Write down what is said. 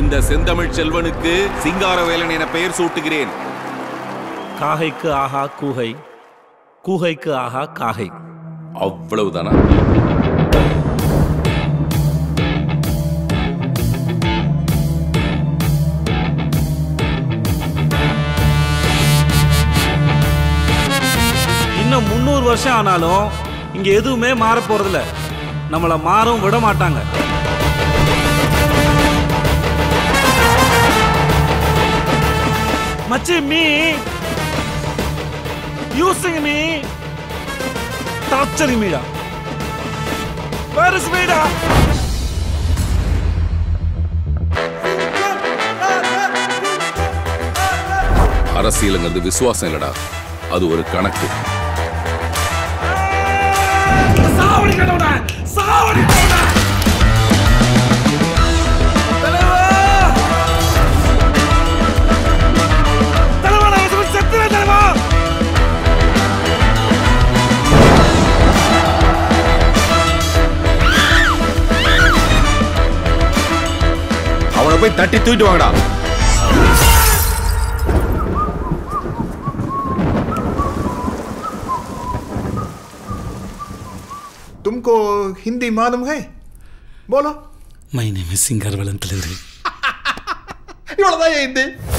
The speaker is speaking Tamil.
இந்த செந்தமிழ் செல்வனுக்கு சிங்காரவேலன் என பெயர் சூட்டுகிறேன் காகைக்கு ஆஹா கூகை கூகைக்கு ஆஹா காகை அவ்வளவுதானா இன்னும் முந்நூறு வருஷம் ஆனாலும் இங்க எதுவுமே மாற போறதில்ல நம்மள மாறும் விட மாட்டாங்க மச்சி மீ யூசிங் மீ டார்ச்சரிங் மீடா வேர் இஸ் மீடா அரசியலுங்கிறது விசுவாசம் இல்லடா அது ஒரு கணக்கு சாவடி கடவுடா சாவடி கடவுடா தலைவா தலைவா நான் இதுக்கு செத்துறேன் தலைவா அவனை போய் தட்டி தூக்கிட்டு வாங்கடா तुमको हिंदी मालूम है बोलो மை நேம் இஸ் சிங்கர்வலன் தலைவரே இவ்வளவுதான் என் ஹிந்தி